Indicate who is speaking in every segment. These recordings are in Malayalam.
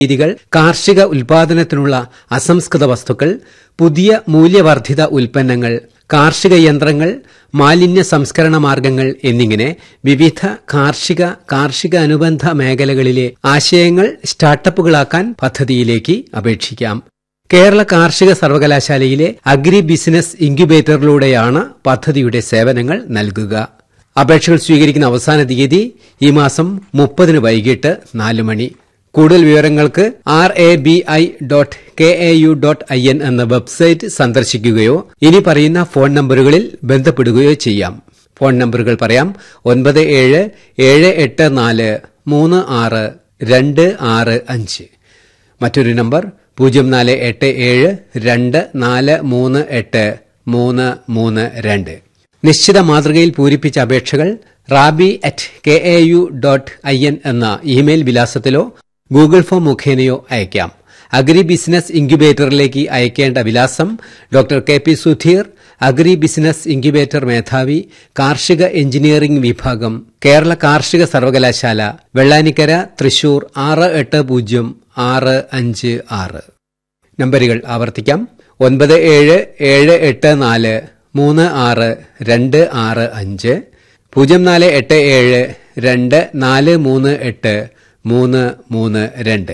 Speaker 1: രീതികൾ കാർഷിക ഉൽപാദനത്തിനുള്ള അസംസ്കൃത വസ്തുക്കൾ പുതിയ മൂല്യവർദ്ധിത ഉൽപ്പന്നങ്ങൾ കാർഷിക യന്ത്രങ്ങൾ മാലിന്യ സംസ്കരണ മാർഗങ്ങൾ എന്നിങ്ങനെ വിവിധ കാർഷിക കാർഷിക അനുബന്ധ മേഖലകളിലെ ആശയങ്ങൾ സ്റ്റാർട്ടപ്പുകളാക്കാൻ പദ്ധതിയിലേക്ക് അപേക്ഷിക്കാം കേരള കാർഷിക സർവകലാശാലയിലെ അഗ്രി ബിസിനസ് ഇൻക്യുബേറ്ററിലൂടെയാണ് പദ്ധതിയുടെ സേവനങ്ങൾ നൽകുക അപേക്ഷകൾ സ്വീകരിക്കുന്ന അവസാന തീയതി ഈ മാസം മുപ്പതിന് വൈകിട്ട് നാല് മണി കൂടുതൽ വിവരങ്ങൾക്ക് R A B I dot K A U dot I N എന്ന വെബ്സൈറ്റ് സന്ദർശിക്കുകയോ ഇനി പറയുന്ന ഫോൺ നമ്പറുകളിൽ ബന്ധപ്പെടുകയോ ചെയ്യാം ഫോൺ നമ്പറുകൾ പറയാം ഒൻപത് ഏഴ് ഏഴ് എട്ട് നാല് മൂന്ന് ആറ് രണ്ട് ആറ് അഞ്ച് മറ്റൊരു നമ്പർ പൂജ്യം നാല് എട്ട് ഏഴ് രണ്ട് നാല് മൂന്ന് എട്ട് മൂന്ന് മൂന്ന് രണ്ട് നിശ്ചിത മാതൃകയിൽ പൂരിപ്പിച്ച അപേക്ഷകൾ rabi at K A U dot I N എന്ന ഇമെയിൽ വിലാസത്തിലോ ഗൂഗിൾ ഫോം മുഖേനയോ അയക്കാം അഗ്രി ബിസിനസ് ഇൻക്യുബേറ്ററിലേക്ക് അയക്കേണ്ട വിലാസം doctor K P Sudheer agri business incubator മേധാവി കാർഷിക എഞ്ചിനീയറിംഗ് വിഭാഗം കേരള കാർഷിക സർവകലാശാല വെള്ളാനിക്കര തൃശൂർ ആറ് എട്ട് പൂജ്യം ആറ് അഞ്ച് ആറ് നമ്പറുകൾ ആവർത്തിക്കാം ഒൻപത് ഏഴ് ഏഴ് എട്ട് നാല് മൂന്ന് ആറ് രണ്ട് ആറ് അഞ്ച് പൂജ്യം നാല് എട്ട് ഏഴ് രണ്ട് നാല് മൂന്ന് എട്ട് മൂന്ന് മൂന്ന് രണ്ട്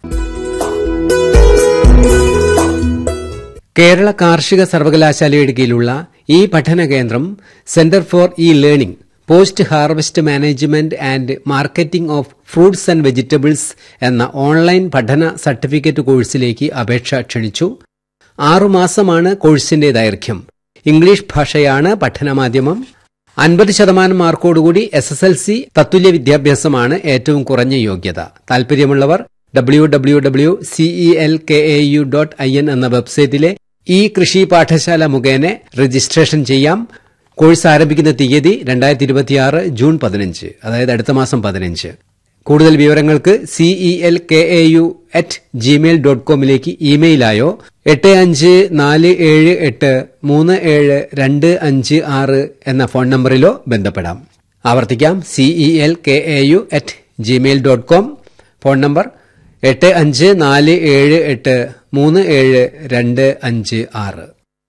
Speaker 1: കേരള കാർഷിക സർവകലാശാലയുടെ കീഴിലുള്ള ഈ പഠന കേന്ദ്രം centre for e learning post harvest management and marketing of fruits and vegetables എന്ന ഓൺലൈൻ പഠന സർട്ടിഫിക്കറ്റ് കോഴ്സിലേക്ക് അപേക്ഷ ക്ഷണിച്ചു ആറുമാസമാണ് കോഴ്സിന്റെ ദൈർഘ്യം ഇംഗ്ലീഷ് ഭാഷയാണ് പഠനമാധ്യമം അൻപത് ശതമാനം മാർക്കോടുകൂടി എസ് എസ് എൽ സി തത്തുല്യ വിദ്യാഭ്യാസമാണ് ഏറ്റവും കുറഞ്ഞ യോഗ്യത താൽപര്യമുള്ളവർ W W W CE L K A U dot I N എന്ന വെബ്സൈറ്റിലെ ഈ കൃഷി പാഠശാല മുഖേന രജിസ്ട്രേഷൻ ചെയ്യാം കോഴ്സ് ആരംഭിക്കുന്ന തീയതി രണ്ടായിരത്തി ഇരുപത്തിയാറ് ജൂൺ പതിനഞ്ച് അതായത് അടുത്ത മാസം പതിനഞ്ച് കൂടുതൽ വിവരങ്ങൾക്ക് CE L K A U at Gmail dot കോമിലേക്ക് ഇമെയിലായോ എട്ട് അഞ്ച് നാല് ഏഴ് എട്ട് മൂന്ന് ഏഴ് രണ്ട് അഞ്ച് ആറ് എന്ന ഫോൺ നമ്പറിലോ ബന്ധപ്പെടാം ആവർത്തിക്കാം CE L K A U at Gmail dot com phone number എട്ട് അഞ്ച് നാല് ഏഴ് എട്ട് മൂന്ന് ഏഴ് രണ്ട് അഞ്ച് ആറ്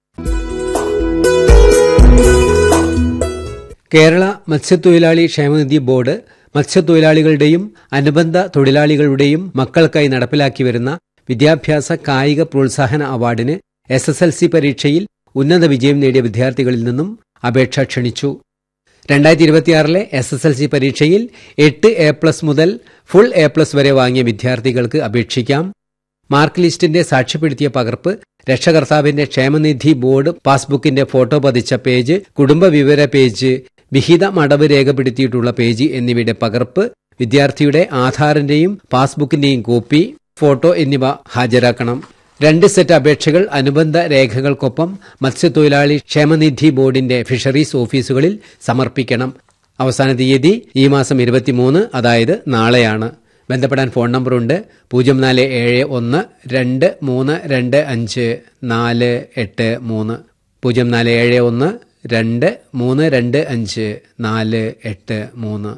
Speaker 1: കേരള മത്സ്യത്തൊഴിലാളി ക്ഷേമനിധി ബോർഡ് മത്സ്യത്തൊഴിലാളികളുടെയും അനുബന്ധ തൊഴിലാളികളുടെയും മക്കൾക്കായി നടപ്പിലാക്കി വരുന്ന വിദ്യാഭ്യാസ കായിക പ്രോത്സാഹന അവാർഡിന് എസ് എസ് എൽ സി പരീക്ഷയിൽ ഉന്നത വിജയം നേടിയ വിദ്യാർത്ഥികളിൽ നിന്നും അപേക്ഷ ക്ഷണിച്ചു രണ്ടായിരത്തി ഇരുപത്തിയാറിലെ എസ് എസ് എൽ സി പരീക്ഷയിൽ എട്ട് എ പ്ലസ് മുതൽ ഫുൾ എ പ്ലസ് വരെ വാങ്ങിയ വിദ്യാർത്ഥികൾക്ക് അപേക്ഷിക്കാം മാർക്ക് ലിസ്റ്റിന്റെ സാക്ഷ്യപ്പെടുത്തിയ പകർപ്പ് രക്ഷകർത്താവിന്റെ ക്ഷേമനിധി ബോർഡ് പാസ്ബുക്കിന്റെ ഫോട്ടോ പതിച്ച പേജ് കുടുംബ വിവര പേജ് വിഹിത മടവ് രേഖപ്പെടുത്തിയിട്ടുള്ള പേജ് എന്നിവയുടെ പകർപ്പ് വിദ്യാർത്ഥിയുടെ ആധാറിന്റെയും പാസ്ബുക്കിന്റെയും കോപ്പി ഫോട്ടോ എന്നിവ ഹാജരാക്കണം രണ്ട് സെറ്റ് അപേക്ഷകൾ അനുബന്ധ രേഖകൾക്കൊപ്പം മത്സ്യത്തൊഴിലാളി ക്ഷേമനിധി ബോർഡിന്റെ ഫിഷറീസ് ഓഫീസുകളിൽ സമർപ്പിക്കണം അവസാന തീയതി ഈ മാസം ഇരുപത്തിമൂന്ന് അതായത് നാളെയാണ് ബന്ധപ്പെടാൻ ഫോൺ നമ്പറുണ്ട് പൂജ്യം നാല് ഏഴ് ഒന്ന് രണ്ട് മൂന്ന് രണ്ട് അഞ്ച് നാല് എട്ട് മൂന്ന് പൂജ്യം നാല് ഏഴ് ഒന്ന് രണ്ട് മൂന്ന് രണ്ട് അഞ്ച് നാല് എട്ട് മൂന്ന്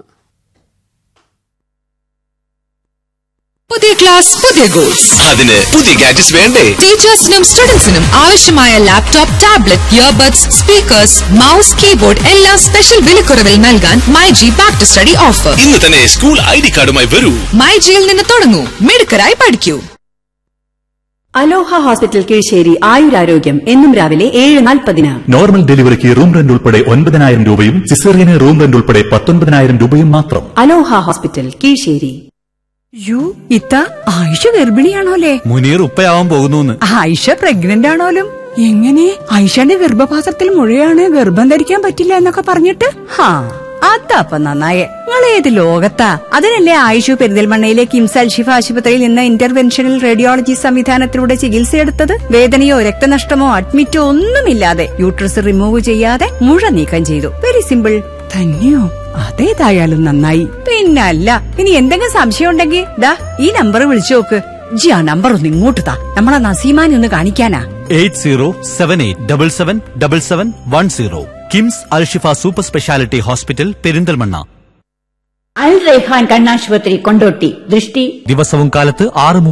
Speaker 2: പുതിയ ക്ലാസ് പുതിയ ഗോൾസ്
Speaker 3: അതിന് പുതിയ ഗാഡ്ജറ്റ്സ് വേണ്ടേ
Speaker 2: ടീച്ചേഴ്സിനും സ്റ്റുഡൻസിനും ആവശ്യമായ laptop tablet earbuds speakers mouse keyboard എല്ലാം സ്പെഷ്യൽ വിലക്കുറവിൽ നൽകാൻ myG back to study offer
Speaker 3: ഇന്ന് തന്നെ സ്കൂൾ ഐ ഡി കാർഡുമായി വരൂ
Speaker 2: മൈജിയിൽ നിന്ന് തുടങ്ങൂ മിടുക്കരായി പഠിക്കൂ
Speaker 4: അലോഹ ഹോസ്പിറ്റൽ കീഴ്ശ്ശേരി ആയുരാരോഗ്യം എന്നും രാവിലെ ഏഴ് നാൽപ്പതിന്
Speaker 5: നോർമൽ ഡെലിവറിക്ക് റൂം റെന്റ് ഉൾപ്പെടെ ഒൻപതിനായിരം രൂപയും സിസേറിയന് റൂം റെന്റ് ഉൾപ്പെടെ പത്തൊൻപതിനായിരം രൂപയും മാത്രം
Speaker 4: അലോഹ ഹോസ്പിറ്റൽ കീഴ്ശ്ശേരി
Speaker 6: യു ഇത്ത ആയിഷ ഗർഭിണിയാണോലേ
Speaker 7: മുനീർ ഉപ്പയാവാൻ പോകുന്നു
Speaker 6: ആയിഷ പ്രഗ്നന്റ് ആണോലും എങ്ങനെ ആയിഷയുടെ ഗർഭപാത്രത്തിൽ മുഴയാണ് ഗർഭം ധരിക്കാൻ പറ്റില്ല എന്നൊക്കെ പറഞ്ഞിട്ട് ഹാ അതപ്പ നന്നായേ നിങ്ങൾ ഏത് ലോകത്താ അതിനല്ലേ ആയിഷു പെരിന്തൽമണ്ണയിലെ കിംസ് അൽഷിഫ ആശുപത്രിയിൽ നിന്ന് ഇന്റർവെൻഷണൽ റേഡിയോളജി സംവിധാനത്തിലൂടെ ചികിത്സയെടുത്തത് വേദനയോ രക്തനഷ്ടമോ അഡ്മിറ്റോ ഒന്നുമില്ലാതെ യൂട്രസ് റിമൂവ് ചെയ്യാതെ മുഴ നീക്കം ചെയ്തു വെരി സിമ്പിൾ തന്നെയോ അതേതായാലും നന്നായി പിന്നല്ല ഇനി എന്തെങ്കിലും സംശയം ഉണ്ടെങ്കിൽ ദാ ഈ നമ്പർ വിളിച്ചു നോക്ക് ജി ആ നമ്പർ ഒന്ന് ഇങ്ങോട്ട് താ നമ്മളെ നസീമാനെ ഒന്ന് കാണിക്കാനാ
Speaker 7: eight zero seven eight double seven double seven one zero KIMS Alshifa super speciality hospital Perinthalmanna
Speaker 8: Al Raihan കണ്ണാശുപത്രി കൊണ്ടോട്ടി ദൃഷ്ടി
Speaker 7: ദിവസവും കാലത്ത് ആറ്